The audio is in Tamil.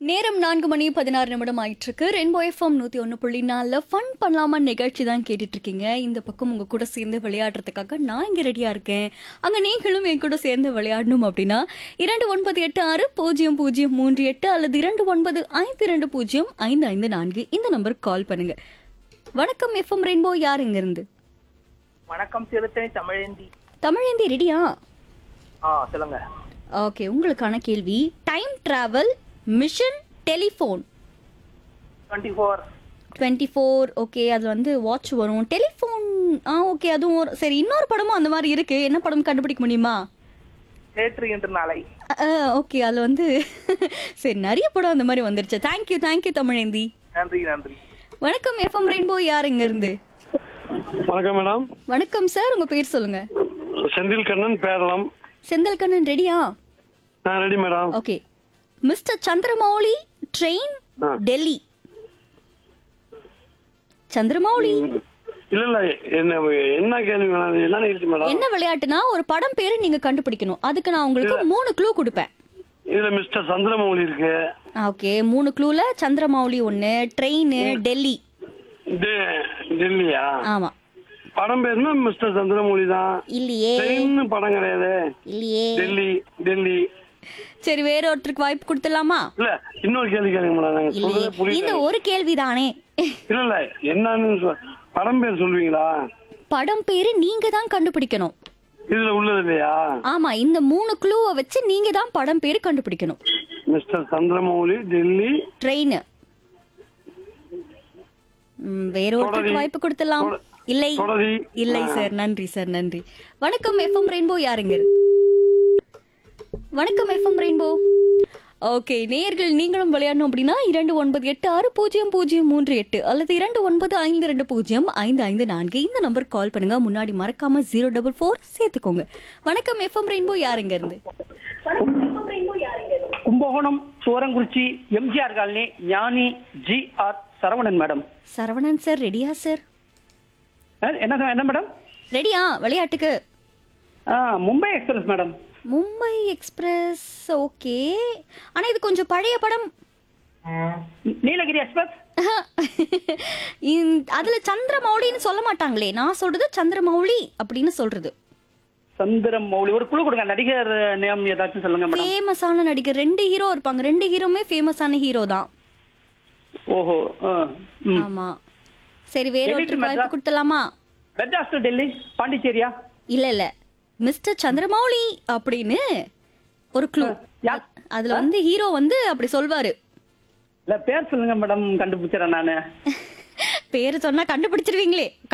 நேரம் நான்கு மணி பதினாறு நிமிடம் ஆயிட்டு இருக்கு ரெயின்போ எஃப்எம் நூத்தி ஒன்று புள்ளி நாலில் ஃபன் பண்ணலாமா நிகழ்ச்சி தான் கேட்டுட்டு இருக்கீங்க இந்த பக்கம் உங்க கூட சேர்ந்து விளையாடுறதுக்காக நான் இங்க ரெடியா இருக்கேன் அங்க நீங்களும் என் கூட சேர்ந்து விளையாடணும் அப்படின்னா இரண்டு ஒன்பது எட்டு ஆறு பூஜ்ஜியம் பூஜ்ஜியம் மூன்று எட்டு அல்லது இரண்டு ஒன்பது ஐந்து இரண்டு பூஜ்ஜியம் ஐந்து ஐந்து நான்கு இந்த நம்பருக்கு கால் பண்ணுங்க வணக்கம் எஃப்எம் ரெயின்போ யார் இங்க இருந்து வணக்கம் சிறுத்தை தமிழேந்தி தமிழேந்தி ரெடியா ஆ சொல்லுங்க ஓகே உங்களுக்கான கேள்வி time travel mission telephone twenty four twenty four okay அது வந்து வாட்ச் வரும் டெலிஃபோன் ஆ ஓகே அதுவும் ஒரு சரி இன்னொரு படமும் அந்த மாதிரி இருக்கு என்ன படம் கண்டுபிடிக்க முடியுமா நேற்று இன்று நாளை ஓகே அது வந்து சரி நிறைய படம் அந்த மாதிரி வந்துருச்சு தேங்க்யூ தேங்க்யூ தமிழேந்தி நன்றி நன்றி வணக்கம் எஃப்எம் ரெயின்போ யார் இங்க இருந்து வணக்கம் மேடம் வணக்கம் சார் உங்க பேர் சொல்லுங்க செந்தில் கண்ணன் பேரளம் செந்தில் கண்ணன் ரெடியா நான் ready madam okay mister Chandramouli train ஆ. டெல்லி சந்திரமௌலி இல்ல இல்ல என்ன என்ன கேள்வி மேடம் என்ன நிகழ்ச்சி மேடம் என்ன விளையாட்டுனா ஒரு படம் பேரு நீங்க கண்டுபிடிக்கணும் அதுக்கு நான் உங்களுக்கு மூணு க்ளூ கொடுப்பேன் இதுல மிஸ்டர் சந்திரமௌலி இருக்கு ஓகே மூணு க்ளூல சந்திரமௌலி ஒன்னு ட்ரெயின் டெல்லி டெ- டெல்லியா ஆமா படம் பேருனா மிஸ்டர் சந்திரமௌலி தான் இல்லையே ட்ரெயின் படம் கிடையாது இல்லையே டெல்லி டெல்லி சரி வேற ஒருத்தருக்கு வாய்ப்பு கொடுத்துடலாமா இல்ல இன்னொரு கேள்வி கேளுங்க மேடம் நாங்க இல்லையே சொல்றதே புரியல இந்த ஒரு கேள்விதானே இல்ல இல்ல என்னன்னு சொ- படம் பேர் சொல்லுவீங்களா படம் பேரு நீங்க தான் கண்டுபிடிக்கணும் இதுல உள்ளது இல்லையா ஆமா இந்த மூணு க்ளூவை வச்சு நீங்க தான் படம் பேரு கண்டுபிடிக்கணும் மிஸ்டர் சந்திரமௌலி டெல்லி ட்ரெயின் வேற ஒருத்தருக்கு தொடரி. வாய்ப்பு கொடுத்துடலாம் தொட- இல்லை தொடரி. இல்லை சார் நன்றி சார் நன்றி வணக்கம் எஃப்எம் ரெயின்போ யாருங்க வணக்கம் எஃப்எம் ரெயின்போ ஓகே நேயர்கள் நீங்களும் விளையாடணும் அப்படின்னா இரண்டு ஒன்பது எட்டு ஆறு பூஜ்ஜியம் பூஜ்ஜியம் மூன்று எட்டு அல்லது இரண்டு ஒன்பது ஐந்து ரெண்டு பூஜ்ஜியம் ஐந்து ஐந்து நான்கு இந்த நம்பர் கால் பண்ணுங்க முன்னாடி மறக்காம ஜீரோ டபுள் ஃபோர் சேர்த்துக்கோங்க வணக்கம் எஃப்எம் ரெயின்போ யாருங்க இருந்து Kumbakonam Sorangurichi MGR colony Gnani G R Saravanan madam Saravanan sir ரெடியா சார் அஹ், என்ன என்ன மேடம் ரெடியா விளையாட்டுக்கு ஆ, Mumbai express madam Mumbai express okay ஆனா இது கொஞ்சம் பழைய படம் நீலகிரி எக்ஸ்பிரஸ் இந்த- அதுல சந்திரமௌலின்னு சொல்ல மாட்டாங்களே நான் சொல்றது சந்திரமௌலி அப்படின்னு சொல்றது சந்திரம் மௌலி ஒரு குழு கொடுங்க நடிகர் நேம் ஏதாச்சும் சொல்லுங்க மேடம் ஃபேமஸான நடிகர் ரெண்டு ஹீரோ இருப்பாங்க ரெண்டு ஹீரோமே ஃபேமஸான ஹீரோ தான் ஓஹோ ஆ, ம். ஆமா சரி வேற Edit ஒருத்தருக்கு வாய்ப்பு மெட்ராஸ். கொடுத்துலாமா மெட்ராஸ் டு டெல்லி பாண்டிச்சேரியா இல்ல இல்ல மிஸ்டர் சந்திரமௌலி அப்படின்னு ஒரு க்ளூ யா- அதுல வந்து ஹீரோ வந்து அப்படி சொல்வாரு இல்ல பேர் சொல்லுங்க மேடம் கண்டுபிடிச்சிடறேன் நானு பேரு சொன்னா கண்டுபிடிச்சிருவீங்களே